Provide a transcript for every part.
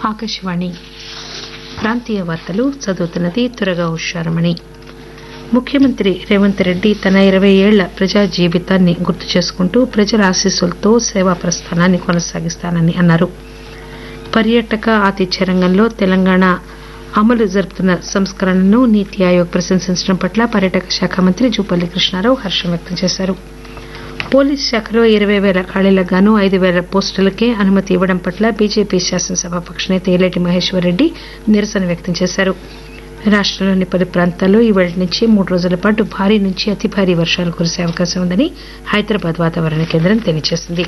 ఆకాశవాణి ప్రాంతీయ వార్తలు చదువుతున్నది తురగా ఉషారమణి ముఖ్యమంత్రి రేవంత్ రెడ్డి తన ఇరవై ఏళ్ల ప్రజా జీవితాన్ని గుర్తు చేసుకుంటూ ప్రజల ఆశీస్సులతో సేవా ప్రస్థానాన్ని కొనసాగిస్తానని అన్నారు పర్యాటక ఆతిథ్య రంగంలో తెలంగాణ అమలు జరుపుతున్న సంస్కరణలను నీతి ఆయోగ్ ప్రశంసించడం పట్ల పర్యాటక శాఖ మంత్రి జూపల్లి కృష్ణారావు హర్షం వ్యక్తం చేశారు పోలీస్ శాఖలో ఇరవై పేల ఖాళీలకు గాను ఐదు పేల పోస్టులకే అనుమతి ఇవ్వడం పట్ల బీజేపీ శాసనసభాపక్ష నేత ఏలేటి మహేశ్వర్ రెడ్డి నిరసన వ్యక్తం చేశారు రాష్టంలోని పలు ప్రాంతాల్లో ఈవేళ నుంచి మూడు రోజుల పాటు భారీ నుంచి అతి భారీ వర్షాలు కురిసే అవకాశం ఉందని హైదరాబాద్ వాతావరణ కేంద్రం తెలియజేసింది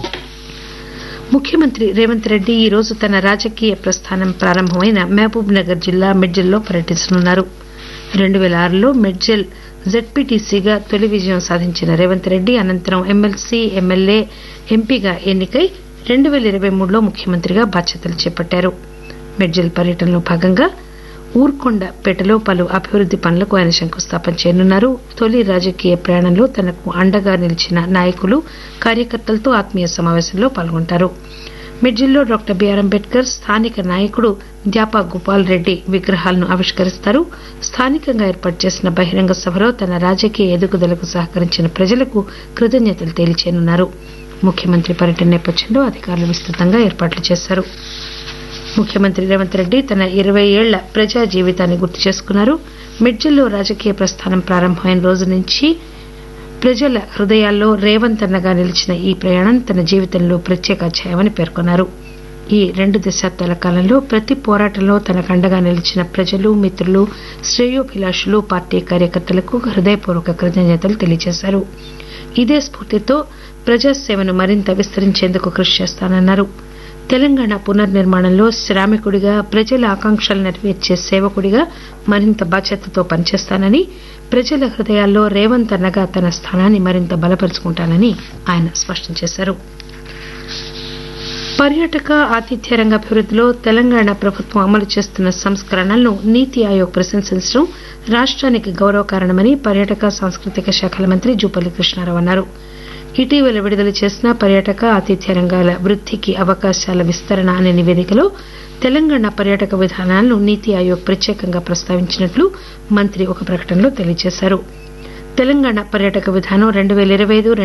ముఖ్యమంత్రి రేవంత్ రెడ్డి ఈ రోజు తన రాజకీయ ప్రస్థానం ప్రారంభమైన మహబూబ్ నగర్ జిల్లా మిడ్జిల్లో పర్యటించనున్నారు రెండు పేల ఆరులో మిడ్జిల్ జెడ్పీటీసీగా తొలి విజయం సాధించిన రేవంత్ రెడ్డి అనంతరం ఎమ్మెల్సీ ఎమ్మెల్యే ఎంపీగా ఎన్నికై రెండు పేల ఇరవై మూడులో ముఖ్యమంత్రిగా బాధ్యతలు చేపట్టారు మిడ్జిల్ పర్యటనలో భాగంగా ఊర్కొండపేటలో పలు అభివృద్ది పనులకు ఆయన శంకుస్థాపన చేయనున్నారు తొలి రాజకీయ ప్రయాణంలో తనకు అండగా నిలిచిన నాయకులు కార్యకర్తలతో ఆత్మీయ సమావేశంలో పాల్గొంటారు మిడ్జిల్లో డాక్టర్ బీఆర్ అంబేద్కర్ స్థానిక నాయకుడు ద్యాపా గోపాల్ రెడ్డి విగ్రహాలను ఆవిష్కరిస్తారు స్థానికంగా ఏర్పాటు చేసిన బహిరంగ సభలో తన రాజకీయ ఎదుగుదలకు సహకరించిన ప్రజలకు కృతజ్ఞతలు తెలియచేయనున్నారు ముఖ్యమంత్రి పర్యటన నేపథ్యంలో అధికారులు విస్తృతంగా ఏర్పాట్లు చేశారు ముఖ్యమంత్రి రేవంత్ రెడ్డి తన ఇరవై ఏళ్ల ప్రజా జీవితాన్ని గుర్తు చేసుకున్నారు మిడ్జిల్లో రాజకీయ ప్రస్థానం ప్రారంభమైన రోజు నుంచి ప్రజల హృదయాల్లో రేవంత్ అన్నగా నిలిచిన ఈ ప్రయాణం తన జీవితంలో ప్రత్యేక అధ్యాయమని పేర్కొన్నారు ఈ రెండు దశాబ్దాల కాలంలో ప్రతి పోరాటంలో తనకు అండగా నిలిచిన ప్రజలు మిత్రులు శ్రేయోభిలాషులు పార్టీ కార్యకర్తలకు హృదయపూర్వక కృతజ్ఞతలు తెలియజేశారు ఇదే స్ఫూర్తితో ప్రజాసేవను మరింత విస్తరించేందుకు కృషి చేస్తానన్నారు తెలంగాణ పునర్నిర్మాణంలో శ్రామికుడిగా ప్రజల ఆకాంక్షలు నెరవేర్చే సేవకుడిగా మరింత బాధ్యతతో పనిచేస్తానని ప్రజల హృదయాల్లో రేవంత్ అన్నగా తన స్థానాన్ని మరింత బలపరుచుకుంటానని ఆయన స్పష్టం చేశారు పర్యాటక ఆతిథ్య రంగ అభివృద్దిలో తెలంగాణ ప్రభుత్వం అమలు చేస్తున్న సంస్కరణలను నీతి ఆయోగ్ ప్రశంసించడం రాష్టానికి గౌరవకారణమని పర్యాటక సాంస్కృతిక శాఖల మంత్రి జూపల్లి కృష్ణారావు అన్నారు ఇటీవల విడుదల చేసిన పర్యాటక ఆతిథ్య రంగాల వృద్దికి అవకాశాల విస్తరణ అనే నివేదికలో తెలంగాణ పర్యాటక విధానాలను నీతి ఆయోగ్ ప్రత్యేకంగా ప్రస్తావించినట్లు మంత్రి ఒక ప్రకటనలో తెలియజేశారు తెలంగాణ పర్యాటక విధానం రెండు పేల ఇరవై ఐదు